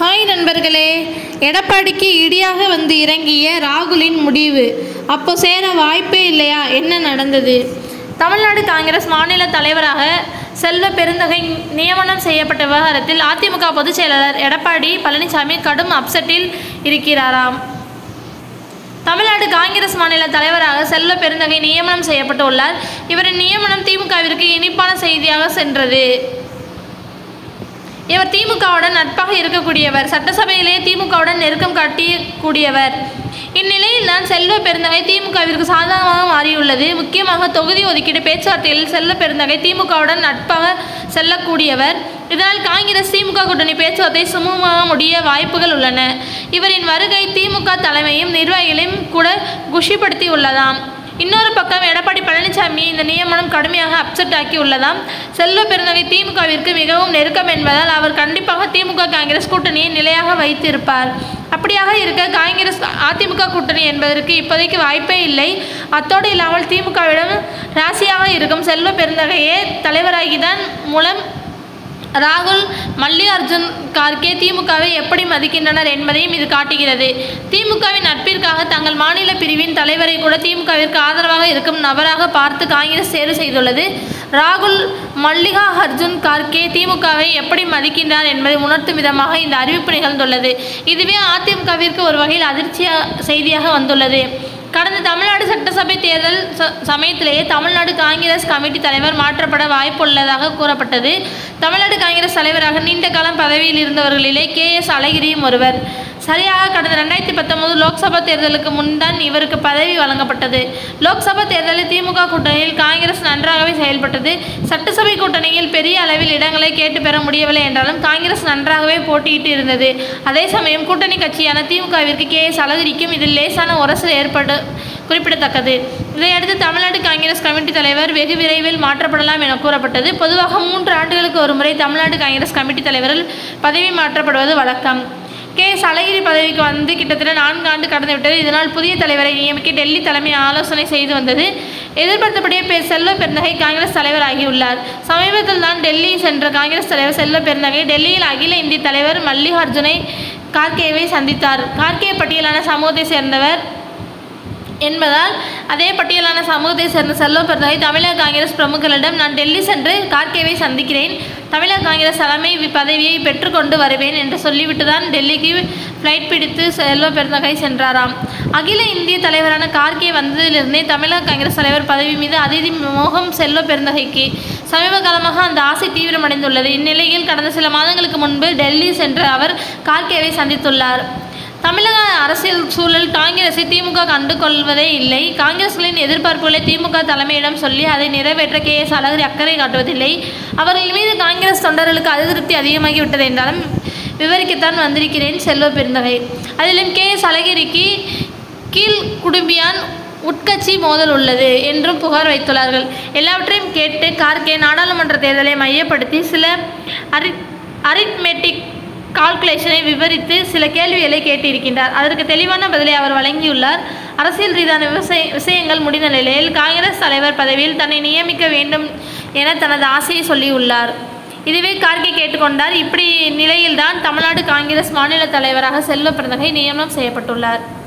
hi நண்பர்களே எடப்பாடிக்கு இடியாக வந்து இறங்கிய ராகுலின் முடிவு அப்போ சேர வாய்ப்பே இல்லையா என்ன நடந்தது தமிழ்நாடு காங்கிரஸ் மாநில தலைவராக செல்வ பெருந்தகை நியமனம் செய்யப்பட்ட விவகாரத்தில் அதிமுக பொதுச் செயலாளர் எடப்பாடி பழனிசாமி கடும் அப்செட்டில் இருக்கிறாராம் தமிழ்நாடு காங்கிரஸ் மாநில தலைவராக செல்வ பெருந்தகை நியமனம் செய்யப்பட்டுள்ளார் இவரின் நியமனம் திமுகவிற்கு இனிப்பான செய்தியாக சென்றது இவர் திமுகவுடன் நட்பாக இருக்கக்கூடியவர் சட்டசபையிலே திமுகவுடன் நெருக்கம் காட்டியக்கூடியவர் இந்நிலையில் தான் செல்வ பெருந்தகை திமுகவிற்கு சாதகமாக மாறியுள்ளது முக்கியமாக தொகுதி ஒதுக்கீடு பேச்சுவார்த்தையில் செல்வ பெருந்தகை திமுகவுடன் நட்பாக செல்லக்கூடியவர் இதனால் காங்கிரஸ் திமுக கூட்டணி பேச்சுவார்த்தை சுமூகமாக முடிய வாய்ப்புகள் உள்ளன இவரின் வருகை திமுக தலைமையும் நிர்வாகிகளையும் கூட குஷிப்படுத்தி உள்ளதாம் இன்னொரு பக்கம் எடப்பாடி பழனிசாமி இந்த நியமனம் கடுமையாக அப்செட் ஆக்கி உள்ளதாம் செல்வ பெருந்தகை திமுகவிற்கு மிகவும் நெருக்கம் என்பதால் அவர் கண்டிப்பாக திமுக காங்கிரஸ் கூட்டணியை நிலையாக வைத்திருப்பார் அப்படியாக இருக்க காங்கிரஸ் அதிமுக கூட்டணி என்பதற்கு இப்போதைக்கு வாய்ப்பே இல்லை அத்தோடு இல்லாமல் திமுகவிடம் ராசியாக இருக்கும் செல்வ பெருந்தகையே தலைவராகிதான் மூலம் ராகுல் மல்லிகார்ஜுன் கார்கே திமுகவை எப்படி மதிக்கின்றனர் என்பதையும் இது காட்டுகிறது திமுகவின் நட்பிற்காக தங்கள் மாநில பிரிவின் தலைவரை கூட திமுகவிற்கு ஆதரவாக இருக்கும் நபராக பார்த்து காங்கிரஸ் தேர்வு செய்துள்ளது ராகுல் மல்லிகா அர்ஜுன் கார்கே திமுகவை எப்படி மதிக்கின்றார் என்பதை உணர்த்தும் விதமாக இந்த அறிவிப்பு நிகழ்ந்துள்ளது இதுவே அதிமுகவிற்கு ஒரு வகையில் அதிர்ச்சி செய்தியாக வந்துள்ளது கடந்த தமிழ்நாடு சட்டசபை தேர்தல் ச சமயத்திலேயே தமிழ்நாடு காங்கிரஸ் கமிட்டி தலைவர் மாற்றப்பட வாய்ப்புள்ளதாக கூறப்பட்டது தமிழ்நாடு காங்கிரஸ் தலைவராக நீண்ட காலம் பதவியில் இருந்தவர்களிலே கே எஸ் அழகிரியும் ஒருவர் சரியாக கடந்த ரெண்டாயிரத்தி பத்தொன்பது லோக்சபா தேர்தலுக்கு முன்தான் இவருக்கு பதவி வழங்கப்பட்டது லோக்சபா தேர்தலில் திமுக கூட்டணியில் காங்கிரஸ் நன்றாகவே செயல்பட்டது சட்டசபை கூட்டணியில் பெரிய அளவில் இடங்களை கேட்டு பெற முடியவில்லை என்றாலும் காங்கிரஸ் நன்றாகவே போட்டியிட்டு இருந்தது அதே சமயம் கூட்டணி கட்சியான திமுகவிற்கு கே எஸ் அழகிரிக்கும் இதில் லேசான உரசல் ஏற்படு குறிப்பிடத்தக்கது இதையடுத்து தமிழ்நாடு காங்கிரஸ் கமிட்டி தலைவர் வெகு விரைவில் மாற்றப்படலாம் என கூறப்பட்டது பொதுவாக மூன்று ஆண்டுகளுக்கு ஒரு முறை தமிழ்நாடு காங்கிரஸ் கமிட்டி தலைவர்கள் பதவி மாற்றப்படுவது வழக்கம் கே எஸ் அழகிரி பதவிக்கு வந்து கிட்டத்தட்ட நான்கு ஆண்டு கடந்து விட்டது இதனால் புதிய தலைவரை நியமிக்க டெல்லி தலைமை ஆலோசனை செய்து வந்தது எதிர்பார்த்தபடியே பே செல்வ பெருந்தகை காங்கிரஸ் தலைவர் ஆகியுள்ளார் சமீபத்தில் தான் டெல்லி சென்ற காங்கிரஸ் தலைவர் செல்வ பெருந்தகை டெல்லியில் அகில இந்திய தலைவர் மல்லிகார்ஜுனை கார்கேவை சந்தித்தார் கார்கே பட்டியலான சமூகத்தை சேர்ந்தவர் என்பதால் அதே பட்டியலான சமூகத்தை சேர்ந்த செல்வ பெருந்தகை தமிழக காங்கிரஸ் பிரமுகர்களிடம் நான் டெல்லி சென்று கார்கேவை சந்திக்கிறேன் தமிழக காங்கிரஸ் தலைமை பதவியை பெற்றுக்கொண்டு வருவேன் என்று சொல்லிவிட்டு தான் டெல்லிக்கு ஃப்ளைட் பிடித்து செல்வ பெருந்தகை சென்றாராம் அகில இந்திய தலைவரான கார்கே வந்ததிலிருந்தே தமிழக காங்கிரஸ் தலைவர் பதவி மீது அதிதி மோகம் செல்வ பெருந்தகைக்கு சமீப காலமாக அந்த ஆசை தீவிரமடைந்துள்ளது இந்நிலையில் கடந்த சில மாதங்களுக்கு முன்பு டெல்லி சென்ற அவர் கார்கேவை சந்தித்துள்ளார் தமிழக அரசியல் சூழல் காங்கிரஸை திமுக கண்டு கொள்வதே இல்லை காங்கிரஸ்களின் எதிர்பார்ப்புகளை திமுக தலைமையிடம் சொல்லி அதை நிறைவேற்ற கே எஸ் அழகிரி அக்கறை காட்டுவதில்லை அவர்கள் மீது காங்கிரஸ் தொண்டர்களுக்கு அதிருப்தி அதிகமாகிவிட்டது என்றாலும் விவரிக்கத்தான் வந்திருக்கிறேன் செல்வ பெருந்தகை அதிலும் கே எஸ் அழகிரிக்கு கீழ் குடும்பியான் உட்கட்சி மோதல் உள்ளது என்றும் புகார் வைத்துள்ளார்கள் எல்லாவற்றையும் கேட்டு கார்கே நாடாளுமன்ற தேர்தலை மையப்படுத்தி சில அரி அரித்மெட்டிக் கால்குலேஷனை விவரித்து சில கேள்விகளை கேட்டிருக்கின்றார் அதற்கு தெளிவான பதிலை அவர் வழங்கியுள்ளார் அரசியல் ரீதியான விவசாய விஷயங்கள் முடிந்த நிலையில் காங்கிரஸ் தலைவர் பதவியில் தன்னை நியமிக்க வேண்டும் என தனது ஆசையை சொல்லியுள்ளார் இதுவே கார்கே கேட்டுக்கொண்டார் இப்படி நிலையில்தான் தமிழ்நாடு காங்கிரஸ் மாநில தலைவராக செல்வ பிறந்தகை நியமனம் செய்யப்பட்டுள்ளார்